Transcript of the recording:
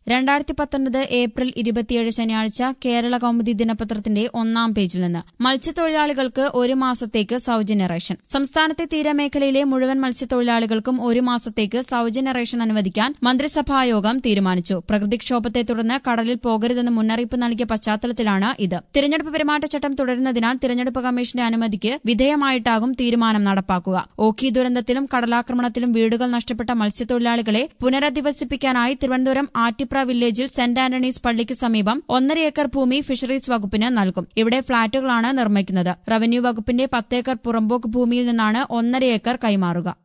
രണ്ടായിരത്തി പത്തൊൻപത് ഏപ്രിൽ ഇരുപത്തിയേഴ് ശനിയാഴ്ച കേരള കൗമുദി ദിനപത്രത്തിന്റെ ഒന്നാം പേജിൽ നിന്ന് മത്സ്യത്തൊഴിലാളികൾക്ക് ഒരു മാസത്തേക്ക് സൌജന്യ റേഷൻ സംസ്ഥാനത്തെ തീരമേഖലയിലെ മുഴുവൻ മത്സ്യത്തൊഴിലാളികൾക്കും ഒരു മാസത്തേക്ക് സൌജന്യ റേഷൻ അനുവദിക്കാൻ മന്ത്രിസഭായോഗം തീരുമാനിച്ചു പ്രകൃതിക്ഷോഭത്തെ തുടർന്ന് കടലിൽ പോകരുതെന്ന് മുന്നറിയിപ്പ് നൽകിയ പശ്ചാത്തലത്തിലാണ് ഇത് തിരഞ്ഞെടുപ്പ് പെരുമാറ്റച്ചട്ടം തുടരുന്നതിനാൽ തിരഞ്ഞെടുപ്പ് കമ്മീഷന്റെ അനുമതിക്ക് വിധേയമായിട്ടാകും തീരുമാനം നടപ്പാക്കുക ഓഖി ദുരന്തത്തിലും കടലാക്രമണത്തിലും വീടുകൾ നഷ്ടപ്പെട്ട മത്സ്യത്തൊഴിലാളികളെ പുനരധിവസിപ്പിക്കാനായി തിരുവനന്തപുരം ആറ്റിപ്ര വില്ലേജിൽ സെന്റ് ആന്റണീസ് പള്ളിക്ക് സമീപം ഒന്നര ഏക്കർ ഭൂമി ഫിഷറീസ് വകുപ്പിന് നൽകും ഇവിടെ ഫ്ളാറ്റുകളാണ് നിർമ്മിക്കുന്നത് റവന്യൂ വകുപ്പിന്റെ പത്തേക്കർ പുറമ്പോക്ക് ഭൂമിയിൽ നിന്നാണ് ഒന്നര ഏക്കർ കൈമാറുക